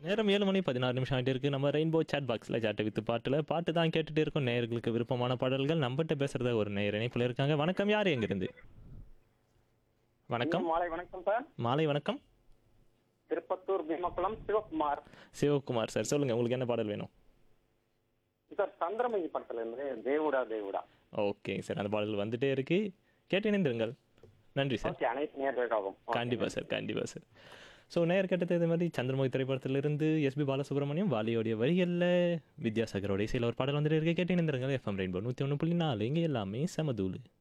நேரம் ஏழு மணி பதினாறு நிமிஷம் ஆகிட்டு இருக்கு நம்ம ரெயின்போ சேட் பாக்ஸில் சேட்டை வித்து பாட்டில் பாட்டு தான் கேட்டுட்டு இருக்கோம் நேயர்களுக்கு விருப்பமான பாடல்கள் நம்மகிட்ட பேசுறத ஒரு நேயர் இணைப்பில் இருக்காங்க வணக்கம் யார் எங்கிருந்து வணக்கம் மாலை வணக்கம் சார் மாலை வணக்கம் திருப்பத்தூர் பீமக்குளம் சிவகுமார் சிவகுமார் சார் சொல்லுங்க உங்களுக்கு என்ன பாடல் வேணும் சார் சந்திரமணி படத்துல இருந்து தேவுடா தேவுடா ஓகே சார் அந்த பாடல் வந்துட்டே இருக்கு கேட்டு இணைந்திருங்கள் நன்றி சார் ஓகே அனைத்து நேர்களுக்காகவும் கண்டிப்பா சார் கண்டிப்பா சார் ஸோ நேர் கேட்டது இது மாதிரி சந்திரமுகி திரைப்படத்திலிருந்து எஸ்பி பாலசுப்ரமணியம் வாலியோடைய வரிகளில் வித்யாசாகரோட இசையில் ஒரு பாடல் வந்துட்டு இருக்கு கேட்டு இணைந்திருங்கள் எஃப்எம் ரெயின்போ நூற்றி ஒன்று புள்ளி நாலு இங்கே எல்லாமே சமதூளு